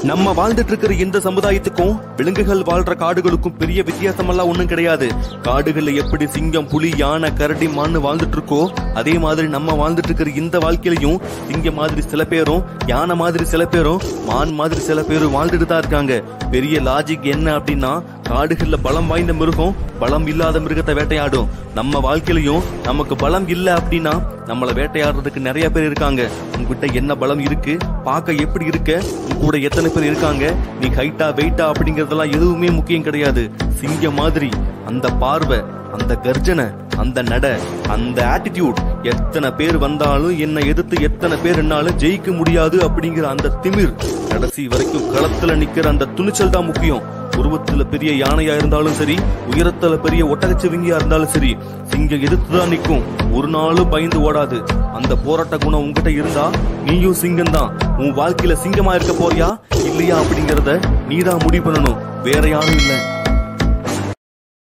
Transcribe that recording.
நம்ம வாழ்ந்துட்டு இருக்கிற இந்த சமுதாயத்துக்கும் விலங்குகள் வாழ்ற காடுகளுக்கும் பெரிய வித்தியாசமெல்லாம் ஒண்ணும் கிடையாது காடுகள்ல எப்படி சிங்கம் புலி யானை கரடி மான்னு வாழ்ந்துட்டு இருக்கோ அதே மாதிரி நம்ம வாழ்ந்துட்டு இருக்கிற இந்த வாழ்க்கையிலையும் சிங்கம் மாதிரி சில பேரும் யானை மாதிரி சில பேரும் மான் மாதிரி சில பேரும் வாழ்ந்துட்டு தான் இருக்காங்க பெரிய லாஜிக் என்ன அப்படின்னா காடுகள்ல பலம் வாய்ந்த மிருகம் பலம் இல்லாத மிருகத்தை வேட்டையாடும் நம்ம வாழ்க்கையிலையும் நமக்கு பலம் இல்ல அப்படின்னா நம்மள வேட்டையாடுறதுக்கு நிறைய பேர் இருக்காங்க உங்ககிட்ட என்ன பலம் இருக்கு பார்க்க எப்படி இருக்க உங்க கூட எத்தனை பேர் இருக்காங்க நீ ஹைட்டா வெயிட்டா அப்படிங்கறதெல்லாம் எதுவுமே முக்கியம் கிடையாது சிங்கம் மாதிரி அந்த பார்வை அந்த கர்ஜனை அந்த நட அந்த ஆட்டிடியூட் எத்தனை பேர் வந்தாலும் என்னை எதிர்த்து எத்தனை பேர் என்னாலும் ஜெயிக்க முடியாது அப்படிங்கிற அந்த திமிர் கடைசி வரைக்கும் களத்துல நிக்கிற அந்த துணிச்சல் தான் முக்கியம் உருவத்துல பெரிய யானையா இருந்தாலும் சரி உயரத்துல பெரிய ஒட்டகச்சிவிங்கியா இருந்தாலும் சரி சிங்கம் எதிர்த்துதான் நிக்கும் ஒரு நாளும் பயந்து ஓடாது அந்த போராட்ட குணம் உங்ககிட்ட இருந்தா நீயும் சிங்கம் தான் உன் வாழ்க்கையில சிங்கமா இருக்க போறியா இல்லையா அப்படிங்கறத நீதான் முடிவு பண்ணணும் வேற யாரும் இல்ல